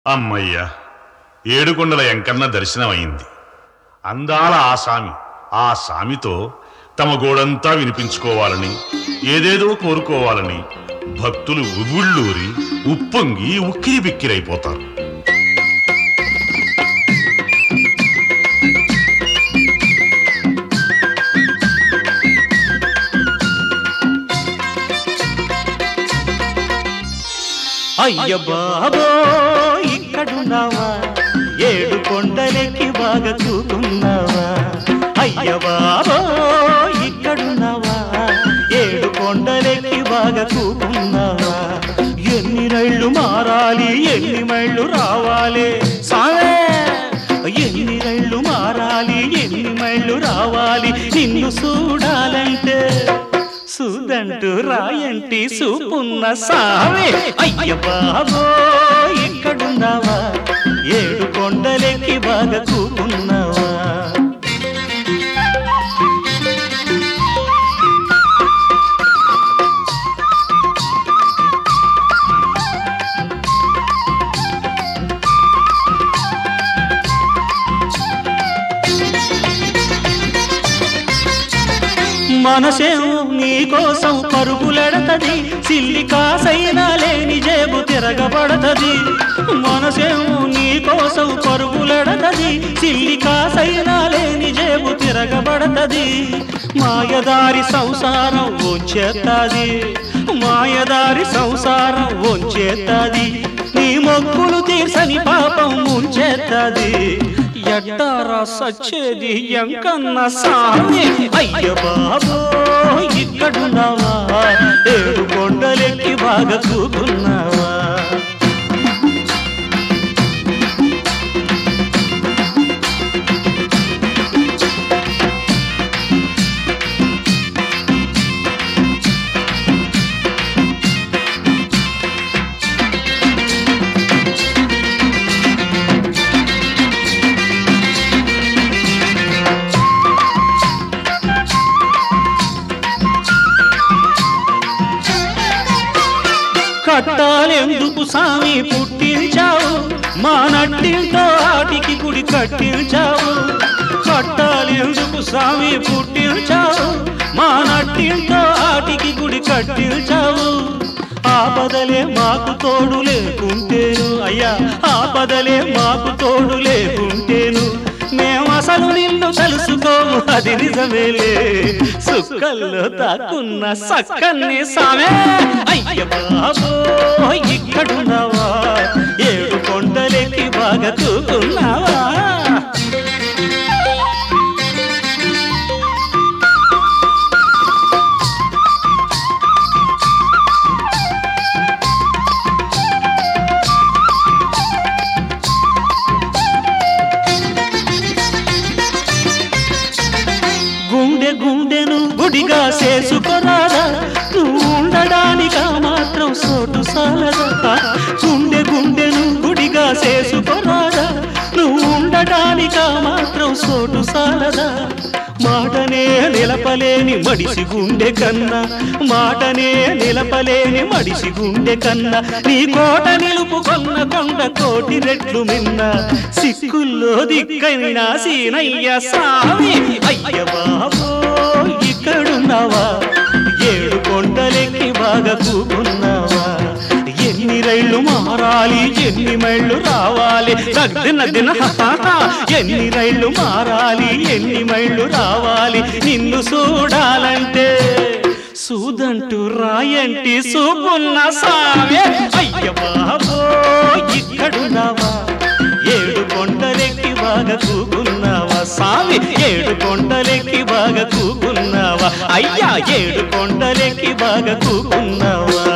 అమ్మయ్యా ఏడుకొండల ఎంకన్న దర్శనం అయింది అందాల ఆ సామి ఆ సామితో తమ గోడంతా వినిపించుకోవాలని ఏదేదో కోరుకోవాలని భక్తులు ఉవ్వుళ్ళూరి ఉప్పొంగి ఉక్కిరి బిక్కిరైపోతారు అయ్య బాబో ఇక్కడున్నావా ఏడు కొండలెక్కి బాగా కూకున్నావా అయ్య బాబో ఇక్కడున్నావా ఏడు కొండలెక్కి బాగా కూకున్నావా ఎన్ని రైళ్ళు మారాలి ఎన్ని మైళ్ళు రావాలి సామే ఎన్ని రైళ్ళు మారాలి ఎన్ని మైళ్ళు రావాలి నిన్ను చూడాలంటే సుదంటూ రాయంటి సూపున్న సావే అయ్య బాబో ఇక్కడున్నావా ఏడు కొండలెక్కి బాగా కూకున్నావా మనసేమో నీకోసం పరుగులెడతది సిల్లి కాసైనా లేని జేబు తిరగబడతది మనసేమో నీకోసం పరుగులెడతది సిల్లి కాసైనా లేని జేబు తిరగబడతది మాయదారి సంసారం వంచేత్తది మాయదారి సంసారం వంచేత్తది నీ మొక్కులు తీర్చని పాపం ముంచేత్తది ఎట్టారా సచ్చేది ఎంకన్న సామి అయ్య బాబో ఇక్కడున్నావా ఏడు కొండలెక్కి బాగా కూకున్నావా కట్టాలెందుకు సామి పుట్టించావు మా నట్టింటో ఆటికి గుడి కట్టించావు కట్టాలెందుకు సామి పుట్టించావు మా నట్టింటో ఆటికి గుడి కట్టించావు ఆపదలే మాకు తోడు లేకుంటేను అయ్యా ఆపదలే మాకు తోడు లేకుంటేను మేము అసలు నిన్ను కలుసుకోము అది నిజమేలే సుక్కల్లో తాకున్న సక్కన్ని సామే అయ్య బాబో ఇక్కడున్నావా ఏడు కొండలెక్కి బాగా తూకున్నావా గుండె గుండెను గుడిగా చేసుకొరాదా నువ్వు ఉండడానికా మాత్రం సోటు సాలదా గుండె గుండెను గుడిగా చేసుకొరాదా నువ్వు ఉండడానికా మాత్రం సోటు సాలదా మాటనే నిలపలేని మడిసి గుండె కన్నా మాటనే నిలపలేని మడిసి గుండె కన్నా నీ కోట నిలుపుకొన్న కొండ కోటి రెట్లు మిన్న సిక్కుల్లో దిక్కైన సీనయ్య సామి అయ్య బాబో ఇక్కడున్నావా ఏడు కొండలెక్కి బాగా కూకున్నావా ఎన్ని రైళ్ళు మారాలి ఎన్ని మైళ్ళు రావాలి దిన దిన ఎన్ని రైళ్ళు మారాలి ఎన్ని మైళ్ళు రావాలి నిన్ను చూడాలంటే సూదంటూ రాయంటి సూపున్న సామే అయ్య బాబో ఇక్కడున్నావా ఏడు కొండలెక్కి బాగా కూకున్నావా సామి ఏడు కొండలెక్కి బాగా కూకున్నావా అయ్యా ఏడు కొండలెక్కి బాగా కూకున్నావా